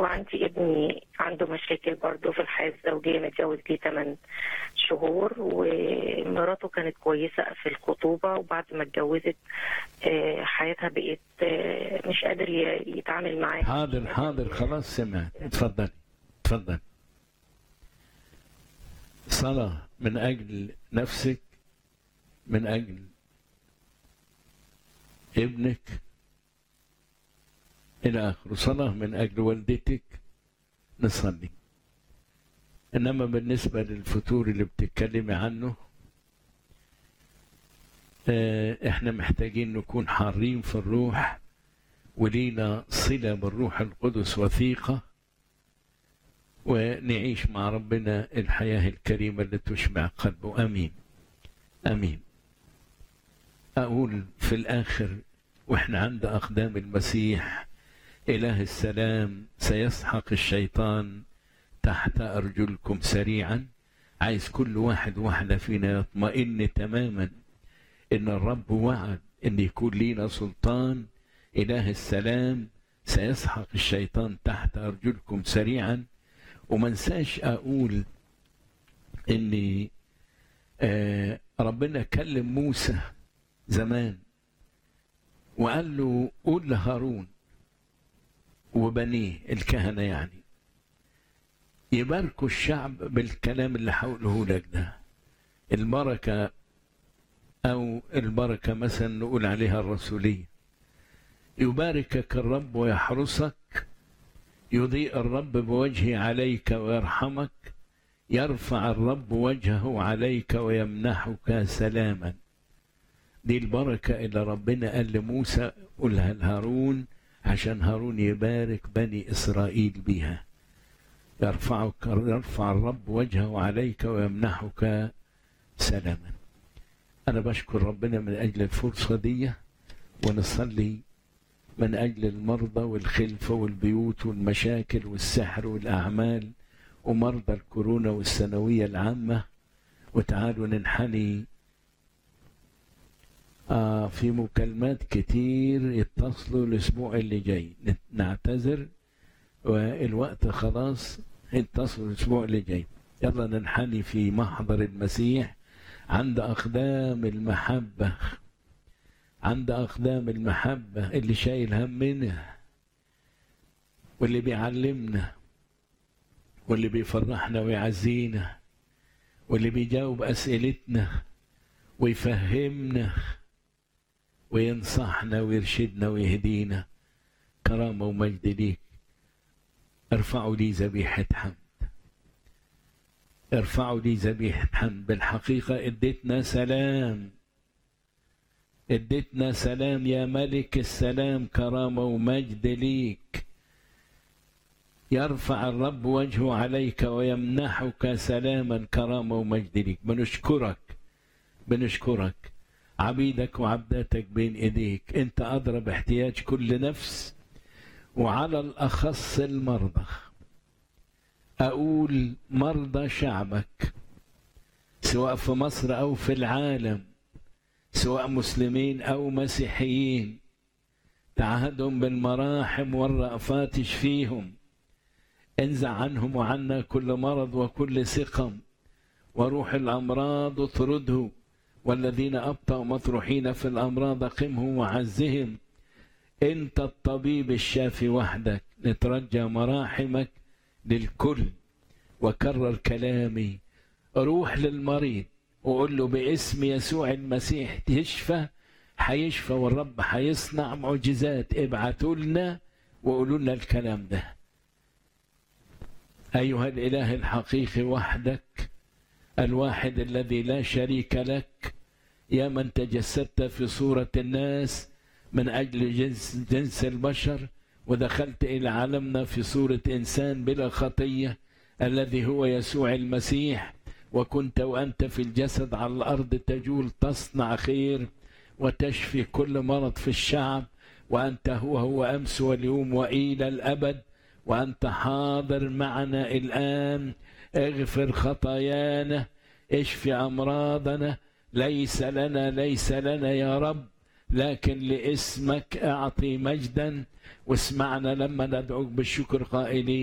وعندي ابني عنده مشاكل برضه في الحياة الزوجية متجوز ليه 8 شهور ومراته كانت كويسة في الخطوبة وبعد ما اتجوزت آه، حياتها بقت آه، مش قادر ي- يتعامل معاها حاضر حاضر خلاص سمعت اتفضل اتفضل صلاة من أجل نفسك من أجل ابنك إلى آخره صلاة من أجل والدتك نصلي إنما بالنسبة للفتور اللي بتتكلمي عنه آه، إحنا محتاجين نكون حارين في الروح ولينا صلة بالروح القدس وثيقة ونعيش مع ربنا الحياة الكريمة اللي تشبع قلبه آمين آمين أقول في الآخر وإحنا عند أقدام المسيح إله السلام سيسحق الشيطان تحت أرجلكم سريعا عايز كل واحد واحدة فينا يطمئن تماما إن الرب وعد إن يكون لينا سلطان إله السلام سيسحق الشيطان تحت أرجلكم سريعا وما انساش أقول إن آه ربنا كلم موسى زمان وقال له قول لهارون وبنيه الكهنة يعني يباركوا الشعب بالكلام اللي هقوله لك ده البركة أو البركة مثلا نقول عليها الرسولية يباركك الرب ويحرسك يضيء الرب بوجهه عليك ويرحمك يرفع الرب وجهه عليك ويمنحك سلاما دي البركة اللي ربنا قال لموسى قولها لهارون عشان هارون يبارك بني إسرائيل بيها يرفعك يرفع الرب وجهه عليك ويمنحك سلاما أنا بشكر ربنا من أجل الفرصة دي ونصلي من أجل المرضى والخلفة والبيوت والمشاكل والسحر والأعمال ومرضى الكورونا والثانوية العامة وتعالوا ننحني آه في مكالمات كتير يتصلوا الأسبوع اللي جاي نعتذر والوقت خلاص اتصلوا الأسبوع اللي جاي يلا ننحني في محضر المسيح عند أقدام المحبة عند أقدام المحبة اللي شايل همنا واللي بيعلمنا واللي بيفرحنا ويعزينا واللي بيجاوب أسئلتنا ويفهمنا وينصحنا ويرشدنا ويهدينا كرامة ومجد ليك ارفعوا لي ذبيحة حمد ارفعوا لي ذبيحة حمد بالحقيقة اديتنا سلام اديتنا سلام يا ملك السلام كرامة ومجد ليك يرفع الرب وجهه عليك ويمنحك سلاما كرامة ومجد ليك بنشكرك بنشكرك عبيدك وعبداتك بين ايديك انت ادرى باحتياج كل نفس وعلى الاخص المرضى اقول مرضى شعبك سواء في مصر او في العالم سواء مسلمين او مسيحيين تعهدهم بالمراحم والرأفات اشفيهم انزع عنهم وعنا كل مرض وكل سقم وروح الامراض اطرده والذين ابطأوا مطروحين في الامراض قمهم وعزهم انت الطبيب الشافي وحدك نترجى مراحمك للكل وكرر كلامي روح للمريض وقول له باسم يسوع المسيح تشفى هيشفى والرب هيصنع معجزات ابعتوا لنا وقولوا لنا الكلام ده ايها الاله الحقيقي وحدك الواحد الذي لا شريك لك يا من تجسدت في صورة الناس من أجل جنس, جنس البشر ودخلت إلى عالمنا في صورة إنسان بلا خطية الذي هو يسوع المسيح وكنت وأنت في الجسد على الأرض تجول تصنع خير وتشفي كل مرض في الشعب وأنت هو هو أمس واليوم وإلى الأبد وأنت حاضر معنا الآن اغفر خطايانا اشفي أمراضنا ليس لنا ليس لنا يا رب لكن لاسمك اعطي مجدا واسمعنا لما ندعوك بالشكر قائلين